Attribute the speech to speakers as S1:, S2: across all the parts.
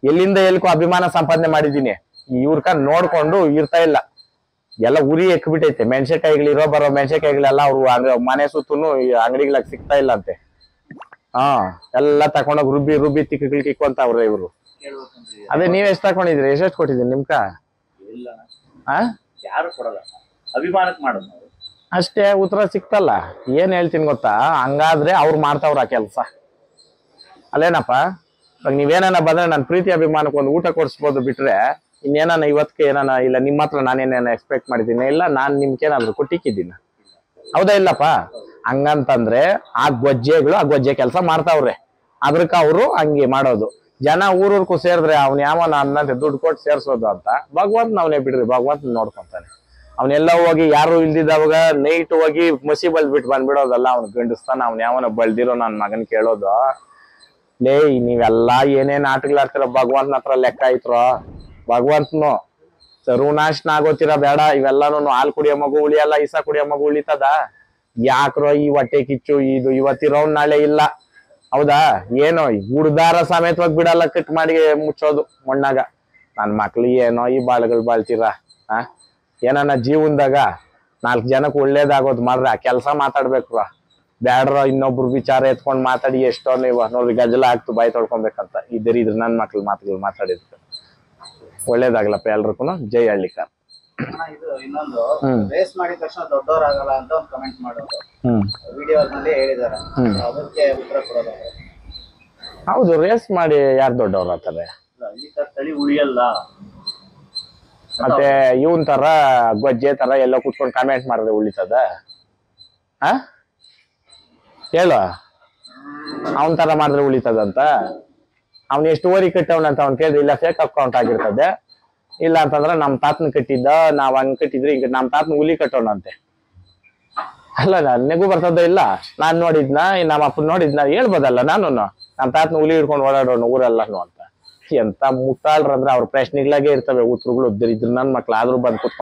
S1: ಎಲ್ಲಿಂದ ಎಲ್ಕೋ ಅಭಿಮಾನ ಸಂಪಾದನೆ ಮಾಡಿದೀನಿ ಇವ್ರಕ ನೋಡ್ಕೊಂಡು ಇರ್ತಾ ಇಲ್ಲ ಎಲ್ಲ ಉರಿ ಎಕ್ಬಿಟ್ಟೈತೆ ಮೆಣಸಿನಕಾಯಿಗಳು ಇರೋ ಬರೋ ಮೆಣಸಿನಕಾಯಿಗಳೆಲ್ಲ ಅವ್ರು ಮನೆ ಸುತ್ತೂನು ಅಂಗಡಿಗಳಾಗ ಸಿಗ್ತಾ ಇಲ್ಲ ಅಂತೆ ಹಾ ಎಲ್ಲ ತಕೊಂಡೋಗಿ ರುಬ್ಬಿ ರುಬ್ಬಿ ತಿಕ್ಕಿಗಳು ಕಿಕ್ಕೊಂತಾವ್ರೆ ಇವ್ರು
S2: ಕೇಳ್ಬೇಕಂದ್ರೆ
S1: ಅದೇ ನೀವ್ ಎಷ್ಟ್ ತಕೊಂಡಿದ್ರಿ ಎಷ್ಟೆಷ್ಟು ಕೊಟ್ಟಿದ್ದೀನಿ ನಿಮ್ಕ
S2: ಇಲ್ಲ
S1: ಆ
S2: ಯಾರು ಕೊಡಲ್ಲ ಅಭಿಮಾನಕ್ಕೆ ಮಾಡೋದು ನಾವು
S1: ಅಷ್ಟೇ ಉತ್ತರ ಸಿಕ್ತಲ್ಲ ಏನ್ ಹೇಳ್ತೀನಿ ಗೊತ್ತಾ ಹಂಗಾದ್ರೆ ಅವ್ರು ಮಾಡ್ತಾವ್ರ ಆ ಕೆಲ್ಸ ಅಲ್ಲೇನಪ್ಪ ಇವಾಗ ನೀವೇನ ಬಂದ್ರೆ ನನ್ನ ಪ್ರೀತಿ ಅಭಿಮಾನಕ್ಕೆ ಒಂದು ಊಟ ಕೊಡಿಸ್ಬೋದು ಬಿಟ್ರೆ ಇನ್ನೇನಾನ ಇವತ್ತಿಗೆ ಏನಾನ ಇಲ್ಲ ನಿಮ್ಮ ಹತ್ರ ನಾನೇನೇನ ಎಕ್ಸ್ಪೆಕ್ಟ್ ಮಾಡಿದ್ದೀನಿ ಇಲ್ಲ ನಾನ್ ನಿಮ್ಗೇನಾದ್ರು ಕೊಟ್ಟಿಕ್ಕಿದ್ದೀನ ಹೌದಾ ಇಲ್ಲಪ್ಪ ಹಂಗಂತಂದ್ರೆ ಆ ಗೊಜ್ಜೆಗಳು ಆ ಗೊಜ್ಜೆ ಕೆಲಸ ಮಾಡ್ತಾವ್ರೆ ಅದ್ರಕ್ಕ ಅವರು ಹಂಗೆ ಮಾಡೋದು ಜನ ಊರೂರ್ಗೂ ಸೇರಿದ್ರೆ ಅವ್ನ ಯಾವನ ಅನ್ನಂತೆ ದುಡ್ಡು ಕೊಟ್ಟು ಸೇರ್ಸೋದು ಅಂತ ಭಗವಂತ ನಾವನೇ ಬಿಡ್ರಿ ಭಗವಂತ ನೋಡ್ಕೊಂತಾನೆ ಅವನೆಲ್ಲ ಹೋಗಿ ಯಾರು ಇಲ್ದಿದ್ದವಾಗ ನೈಟ್ ಹೋಗಿ ಮಸಿ ಬಲ್ದ್ ಬಿಟ್ಟು ಬಂದ್ಬಿಡೋದಲ್ಲ ಅವ್ನು ಗಂಡಸ್ತಾನ ಅವ್ನ ಯಾವನ ಬಳ್ದಿರೋ ನನ್ ಮಗನ್ ಕೇಳೋದು ಲೇ ನೀವೆಲ್ಲಾ ಏನೇನ್ ಆಟಗಳಾಡ್ತಿರೋ ಭಗವಂತನ ಹತ್ರ ಲೆಕ್ಕ ಐತ್ರೋ ಭಗವಂತನು ಸರ್ವನಾಶನ ಆಗೋತಿರ ಬೇಡ ಇವೆಲ್ಲಾನು ಹಾಲು ಕುಡಿಯೋ ಮಗು ಉಳಿಯಲ್ಲ ಇಸ ಕುಡಿಯೋ ಮಗು ಉಳಿತದ ಯಾಕ್ರೋ ಈ ಹೊಟ್ಟೆ ಕಿಚ್ಚು ಇದು ಇವತ್ತಿರೋ ನಾಳೆ ಇಲ್ಲ ಹೌದಾ ಏನೋ ಈ ಗುಡ್ದಾರ ಸಮೇತವಾಗಿ ಬಿಡಲ್ಲ ಕಟ್ ಮಾಡಿ ಮುಚ್ಚೋದು ಮಣ್ಣಾಗ ನನ್ ಮಕ್ಳು ಏನೋ ಈ ಬಾಳುಗಳು ಬಾಳ್ತೀರಾ ಆ ಏನನ್ನ ಜೀವನದಾಗ ನಾಲ್ಕು ಜನಕ್ಕೆ ಒಳ್ಳೇದಾಗೋದು ಮಾಡ್ರಿ ಆ ಕೆಲಸ ಮಾತಾಡ್ಬೇಕ್ರ ಬ್ಯಾಡ್ರ ಇನ್ನೊಬ್ರು ವಿಚಾರ ಎತ್ಕೊಂಡ್ ಮಾತಾಡಿ ಎಷ್ಟೋ ನೀವು ನೋಡ್ರಿ ಗಜಲ ಆಗ್ತು ಬಾಯಿ ತೊಳ್ಕೊಬೇಕಂತ ಇದ್ರ ಇದ್ರ ನನ್ ಮಕ್ಳು ಮಾತುಗಳು ಮಾತಾಡಿದ್ರು ಒಳ್ಳೇದಾಗ್ಲಪ್ಪ ಎಲ್ರಿಗೂ ಜೈ ಹಳ್ಳಿಕಾರ್
S2: ಅಣ್ಣ, ಇದು ಇನ್ನೊಂದು
S1: ಹ್ಮ್.
S2: ರೇಸ್ ಮಾಡಿದ ತಕ್ಷಣ ದೊಡ್ಡವರಾಗಲ್ಲ ಅಂತ ಒಂದು ಕಮೆಂಟ್ ಮಾಡೋದು
S1: ಹ್ಮ್
S2: ವಿಡಿಯೋದಲ್ಲಿ ಹೇಳಿದ್ದಾರೆ
S1: ಹ್ಮ್.
S2: ಅದಕ್ಕೆ ಉತ್ತರ ಕೊಡೋದು
S1: ಹೌದು ರೇಸ್ ಮಾಡಿ ಯಾರು ದೊಡ್ಡವ್ರು ಆತಾರೆ
S2: ಇಲ್ಲ, ಹಳ್ಳಿ ತರ ತಳಿ ಉಳಿಯಲ್ಲ
S1: ಮತ್ತೆ ಇವನ್ ತರ ಗೊಜ್ಜೆ ತರ ಎಲ್ಲ ಕುತ್ಕೊಂಡು ಕಮೆಂಟ್ ಮಾಡಿದ್ರೆ ಉಳಿತದ ಆ ಹೇಳು ಅವನ್ ತರ ಮಾಡಿದ್ರೆ ಉಳಿತದಂತ ಅವ್ನ್ ಎಷ್ಟು ಓರಿ ಕಟ್ಟವನಂತ ಅವ್ನ್ ಕೇಳಿದ್ರೆ ಇಲ್ಲ ಫೇಕ್ ಅಕೌಂಟ್ ಆಗಿರ್ತದೆ ಇಲ್ಲ ಅಂತಂದ್ರೆ ನಮ್ ತಾತನ ಕಟ್ಟಿದ್ದ ನಾವ್ ಹಂಗ್ ಕಟ್ಟಿದ್ರಿ ಈಗ ನಮ್ ತಾತನ ಹುಲಿ ಕಟ್ಟೋಣಂತೆ ಅಲ್ಲ ನನಗೂ ಬರ್ತದ ಇಲ್ಲ ನಾನ್ ನೋಡಿದ್ನ ನಮ್ಮ ಅಪ್ಪನ್ ನೋಡಿದ್ನ ಹೇಳ್ಬೋದಲ್ಲ ನಾನು ನಮ್ ತಾತನ ಹುಲಿ ಹಿಡ್ಕೊಂಡು ಓಡಾಡೋಣ ಊರೆಲ್ಲಾನು ಅಂತ ಎಂತ ಮುಟ್ಟಾಳ್ರಂದ್ರೆ ಅವ್ರ ಪ್ರಶ್ನೆಗಳಾಗೆ ಇರ್ತವೆ ಉತ್ತರಗಳು ಇದ್ರ ನನ್ ಮಕ್ಳು ಆದ್ರೂ ಬಂದ್ ಕುತ್ಕೊಂಡ್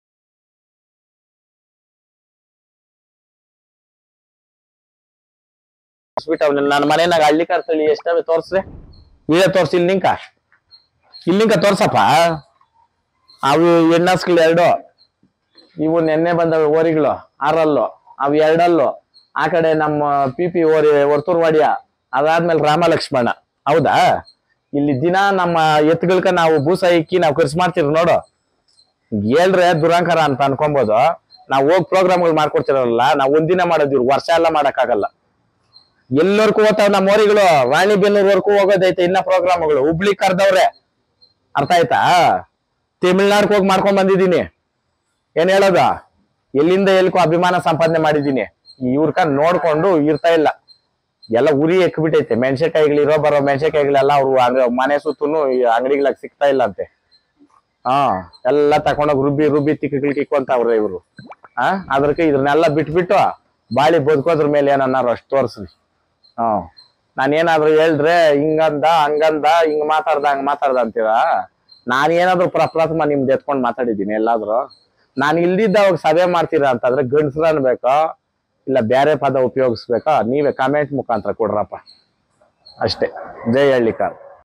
S1: ಬಿಟ್ಟು ಅವ್ನ ನನ್ನ ಮನೆನಾಗ ಹಳ್ಳಿ ಕರ್ತಳಿ ಎಷ್ಟವೆ ತೋರ್ಸ್ರೆ ವಿಡಿಯೋ ತೋರ್ಸಿ ಇಲ್ಲಿ ನಿಂಕ ಇಲ್ಲಿ ನಿಂಕ ತೋರ್ಸಪ್ಪ ಅವು ಎಣ್ಣಸ್ಗಳು ಎರಡು ಇವು ನೆನ್ನೆ ಬಂದವೆ ಓರಿಗಳು ಆರಲ್ಲು ಅವು ಎರಡಲ್ಲು ಆ ಕಡೆ ನಮ್ಮ ಪಿ ಪಿ ಓರಿ ವರ್ತೂರ್ ವಾಡಿಯ ಅದಾದ್ಮೇಲೆ ರಾಮ ಲಕ್ಷ್ಮಣ ಹೌದಾ ಇಲ್ಲಿ ದಿನ ನಮ್ಮ ಎತ್ತುಗಳ್ಕ ನಾವು ಬೂಸ ಇಕ್ಕಿ ನಾವು ಖರ್ಚು ಮಾಡ್ತೀವಿ ನೋಡು ಹೇಳ್ರೆ ದುರಂಕಾರ ಅಂತ ಅನ್ಕೊಬೋದು ನಾವು ಹೋಗಿ ಪ್ರೋಗ್ರಾಮ್ಗಳು ಮಾಡ್ಕೊಡ್ತಿರಲ್ಲ ನಾವು ಒಂದಿನ ಮಾಡೋದಿವ್ರು ವರ್ಷ ಎಲ್ಲ ಮಾಡಕ್ಕಾಗಲ್ಲ ಎಲ್ಲವರ್ಗೂ ಹೋಗ್ತಾವ ನಮ್ಮ ಮೋರಿಗಳು ರಾಣಿಬೆನ್ನೂರ್ವರೆಗೂ ಹೋಗೋದೈತೆ ಇನ್ನ ಪ್ರೋಗ್ರಾಮ್ಗಳು ಹುಬ್ಳಿ ಕರ್ದವ್ರೆ ಅರ್ಥ ಆಯ್ತಾ ತಮಿಳ್ನಾಡ್ಗೆ ಹೋಗಿ ಮಾಡ್ಕೊಂಡ್ ಬಂದಿದ್ದೀನಿ ಏನ್ ಹೇಳೋದ ಎಲ್ಲಿಂದ ಎಲ್ಕೋ ಅಭಿಮಾನ ಸಂಪಾದನೆ ಮಾಡಿದ್ದೀನಿ ಇವ್ರಕ ನೋಡ್ಕೊಂಡು ಇರ್ತಾ ಇಲ್ಲ ಎಲ್ಲ ಉರಿ ಎಕ್ಬಿಟ್ಟೈತೆ ಮೆಣಸಿನಕಾಯಿಗಳು ಇರೋ ಬರೋ ಮೆಣಸಿನಕಾಯಿಗಳೆಲ್ಲ ಅವ್ರು ಮನೆ ಸುತ್ತೂನು ಅಂಗಡಿಗಳಾಗ ಸಿಗ್ತಾ ಇಲ್ಲ ಅಂತೆ ಹಾ ಎಲ್ಲ ತಕೊಂಡೋಗಿ ರುಬ್ಬಿ ರುಬ್ಬಿ ತಿಕ್ಕಿಗಳು ಕಿಕ್ಕೊಂತಾವ್ರೆ ಇವ್ರು ಹಾ ಅದ್ರಕ್ಕೆ ಇದ್ರನ್ನೆಲ್ಲ ಬಿಟ್ಬಿಟ್ಟು ಬಾಳಿ ಬದುಕೋದ್ರ ಮೇಲೆ ಏನನ್ನಾರು ಅಷ್ಟು ತೋರ್ಸ್ರಿ ಹ್ಮ್ ನಾನೇನಾದ್ರೂ ಹೇಳಿದ್ರೆ ಹಿಂಗಂದ ಹಂಗಂದ ಹಿಂಗ್ ಮಾತಾಡ್ದ ಹಂಗ್ ಮಾತಾಡ್ದ ಅಂತೀರಾ ನಾನು ಏನಾದ್ರೂ ಪ್ರಪ್ರಥಮ ನಿಮ್ದು ಎತ್ಕೊಂಡ್ ಮಾತಾಡಿದ್ದೀನಿ ಎಲ್ಲಾದ್ರೂ ನಾನು ಇಲ್ದಿದ್ದಾಗ ಸಭೆ ಮಾಡ್ತೀರಾ ಅಂತಂದ್ರೆ ಗಂಡಸ್ರ ಅನ್ಬೇಕೋ ಇಲ್ಲ ಬೇರೆ ಪದ ಉಪಯೋಗಿಸ್ಬೇಕೋ ನೀವೇ ಕಮೆಂಟ್ ಮುಖಾಂತರ ಕೊಡ್ರಪ್ಪ ಅಷ್ಟೇ ಜೈ ಹಳ್ಳಿಕಾರ್